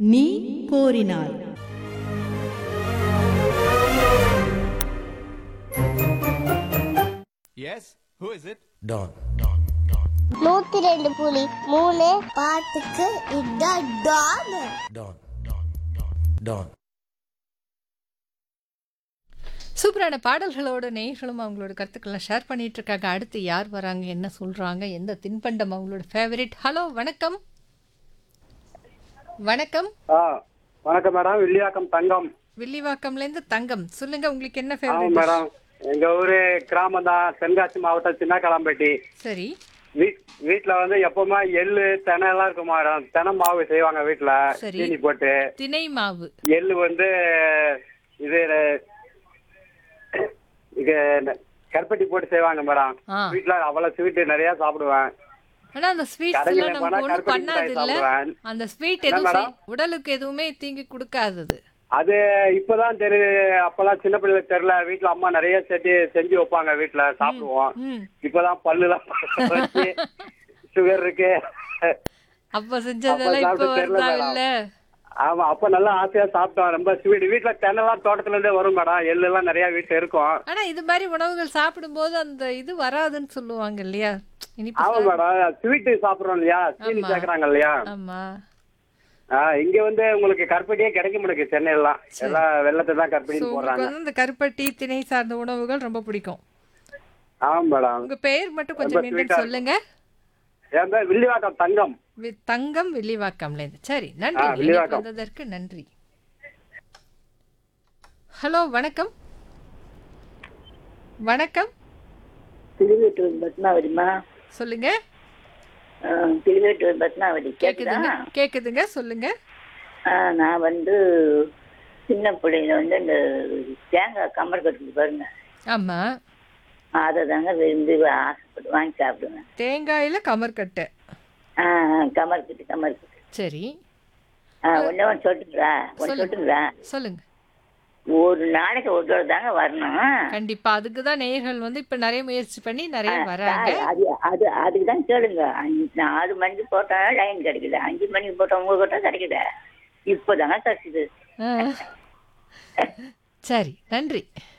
நீ கோரினாய் Yes? Who is it? Don. நூத்தி ரெண்டு புலி மூணு பாட்டுக்கு இதான் டான் Don. Don. சூப்பரான பாடல்களோட நேயர்களும் அவங்களோட கருத்துக்கள்லாம் ஷேர் பண்ணிட்டு இருக்காங்க அடுத்து யார் வராங்க என்ன சொல்றாங்க எந்த தின்பண்டம் அவங்களோட ஃபேவரட் ஹலோ வணக்கம் வணக்கம் ஆ வணக்கம் மேடம் வில்லியாக்கம் தங்கம் வில்லிவாக்கம்ல இருந்து தங்கம் சொல்லுங்க உங்களுக்கு என்ன ஆமாம் ஃபேவரட் மேடம் எங்க ஊரு கிராமம் தான் தென்காசி மாவட்டம் சின்ன களம்பட்டி சரி வீட் வீட்டுல வந்து எப்பவுமே எள்ளு தெனை எல்லாம் இருக்கும் மேடம் தெனை மாவு செய்வாங்க வீட்டுல சரி. சீனி போட்டு திணை மாவு எள்ளு வந்து இது இது கருப்பட்டி போட்டு செய்வாங்க மேடம் ஆ. வீட்டுல அவ்வளவு ஸ்வீட் நிறைய சாப்பிடுவேன் ஆனா அந்த ஸ்வீட்ஸ் கடையில எல்லாம் போனா நமக்கு ஒண்ணும் கருப்பட்டி பண்ணாது மிட்டாய் இல்ல சாப்பிடுவேன். அந்த ஸ்வீட் என்ன எதுவும் மேடம்? செய்- உடலுக்கு எதுவுமே தீங்கு கொடுக்காதது அது இப்பதான் தெரியுது அப்பெல்லாம் சின்ன பிள்ளைகளுக்கு தெரியல வீட்டுல அம்மா நிறைய செஞ்சு செஞ்சு வைப்பாங்க வீட்டுல சாப்பிடுவோம் ம் இப்பதான் பல்லுலாம் வச்சு சுகர் இருக்கு அப்ப செஞ்சதெல்லாம் அப்ப இப்ப சாப்பிட்டு தெரியல வருதா மேடம். இல்ல ஆமா அப்ப நல்லா ஆசையா சாப்பிட்டோம் ரொம்ப ஸ்வீட் வீட்டுல தென்னெல்லாம் தோட்டத்துல இருந்தே வரும் மேடம் எள்ளு எல்லாம் நிறைய வீட்டுல இருக்கும் ஆனா இது மாதிரி உணவுகள் சாப்பிடும்போது அந்த இது வராதுன்னு சொல்லுவாங்க இல்லையா இனிப்பு ஆமா சாப்பிட- மேடம் ஸ்வீட் சாப்பிடுறோம் இல்லையா சீனி ஆமா. சேர்க்கறாங்க இல்லையா ஆமா ஆ, இங்க வந்து உங்களுக்கு கருப்பட்டியே கிடைக்க மாட்டேங்குது சென்னையெல்லாம் எல்லாம் வெள்ளத்தை தான் சோ கருப்பட்டி உங்களுக்கு போடுறாங்க வந்து இந்த கருப்பட்டி திணை சார்ந்த உணவுகள் ரொம்ப பிடிக்கும் ஆமா மேடம் உங்க பெயர் மட்டும் கொஞ்சம் ரொம்ப மீண்டும் sweet-ஆ சொல்லுங்க என் பேர் வில்லிவாக்கம் தங்கம் வி- தங்கம் வில்லிவாக்கம்ல இருந்து சரி ஆ, நன்றி இணைப்பு வில்லிவாக்கம். வந்ததற்கு நன்றி ஹலோ வணக்கம் வணக்கம் திருவேட்டூர் பத்மாவதிமா சொல்லுங்க ஆ, திருவேட்டூர் பத்மாவதி கேக்குதா கேக்குதுங்க கேக்குதுங்க சொல்லுங்க ஆ, நான் வந்து சின்ன பிள்ளையில வந்து இந்த தேங்காய் கம்பர் கட்டுக்கு பாருங்க ஆமா அதை தாங்க விரும்பி ஆசைப்பட்டு வாங்கி சாப்பிடுவேன் தேங்காயில கமர்கட்டு ஆ ஆ, கமர் கட்டு கமர் கட்டு சரி ஒன்னே ஒன்று சொல்லிட்டுங்களா ஒன்று சொல்லுங்க. சொல்லிட்டுங்களா சொல்லுங்க ஒரு நாளைக்கு ஒரு தடவை தாங்க வரணும் கண்டிப்பா அதுக்கு தான் நேயர்கள் வந்து இப்ப நிறைய முயற்சி பண்ணி நிறைய ஆ, வராங்க அது அது அதுக்கு தான் கேளுங்க அஞ்சு நாலு மணிக்கு போட்டா லைன் கிடைக்குது அஞ்சு மணிக்கு போட்டா உங்ககிட்ட கிடைக்குது இப்போதாங்க கிடைக்குது ஆ. சரி நன்றி